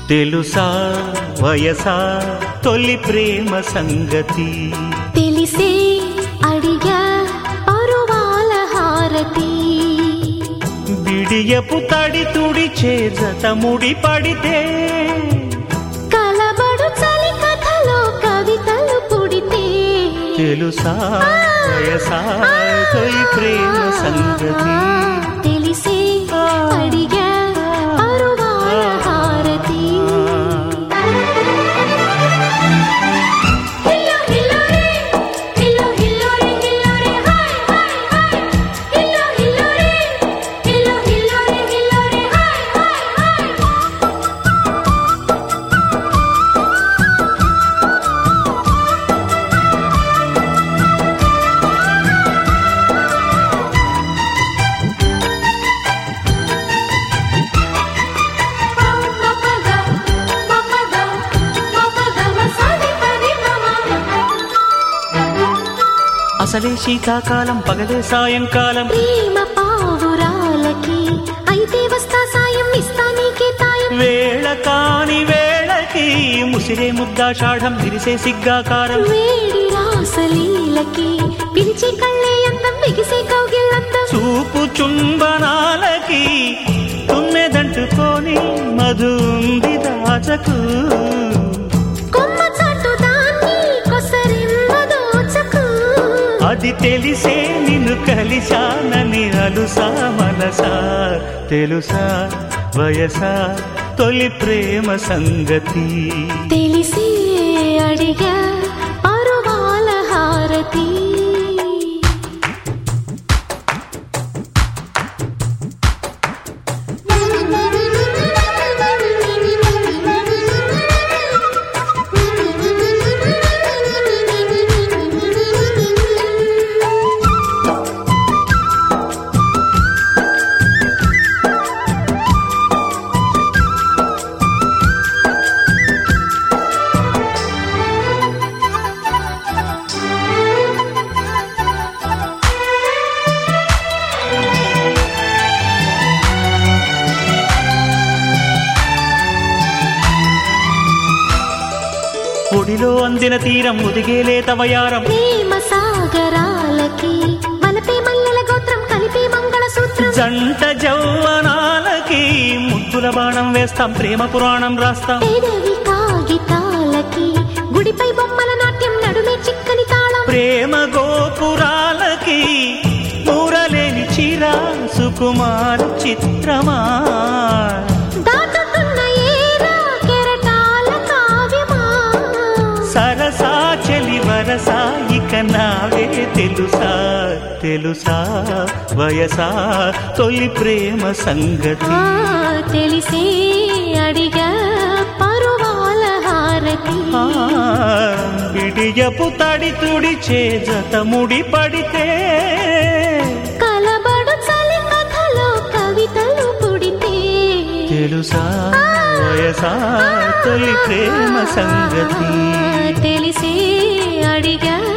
తెలుసా వయసా తొలి ప్రేమ సంగతి తెలిసే అడిగా పరువాల హారతి బిడియపు తడి తుడి చేజత ముడి పడితే కలబడు చలి కథలో కవితలు పుడితే తెలుసా వయసా తొలి ప్రేమ సంగతి తెలిసే అడిగా పరువాల హారతి హిల్లో హిల్లో రే హిల్లో హిల్లో రే హిల్లో రే హాయ్ హాయ్ హాయ్ హిల్లో హిల్లో రే హిల్లో హిల్లో రే హిల్లో రే హాయ్ హాయ్ హాయ్ అసలే శీతాకాలం పగలే సాయంకాలం ప్రేమ పావురాలకి అయితే వస్తా సాయం ఇస్తా నీకే తాయం వేళ కాని వేళకి ముసిరే ముద్దాషాఢం విరిసే సిగ్గాకారం వేడి రాసలీలకి పిలిచే కళ్ళే అందం బిగిసే కౌగిళ్ళందం చూపు చుంబనాలకి తుమ్మెదంటుకొని మధు ఉంది దాచకు కొమ్మ చాటు దాన్ని కొసరిమ్మ దోచకు అది తెలిసే నిన్ను కలిశానని అలుసా మనసా తెలుసా వయసా తొలి ప్రేమ సంగతి తెలిసే అడిగా పరువాల హారతి ఒడిలో అందిన తీరం ముదిగేలే తవయారం ప్రేమ సాగరాలకి వలపే మల్లెల గోత్రం కలిపే మంగళ సూత్రం జంట జౌవనాలకి ముద్దుల బాణం వేస్తాం ప్రేమ పురాణం రాస్తాం పెదవి కాగితాలకి గుడిపై బొమ్మల నాట్యం నడుమే చిక్కని తాళం ప్రేమ గోపురాలకి మూరలేని చిరా సుకుమార చిత్రమా దాటుతున్న ఏరా కెరటాల కావ్యమా సరసా చెలి వరసా ఇక నావే తెలుసా తెలుసా వయసా తొలి ప్రేమ సంగతి ఆ, తెలిసే అడిగా పరువాల హారతి ఆ, బిడియపు తడి తుడి చేజత ముడి పడితే కలబడు చలి కథలో కవితలు పుడితే తెలుసా వయసా తొలి ప్రేమ సంగతి తెలిసే అడిగా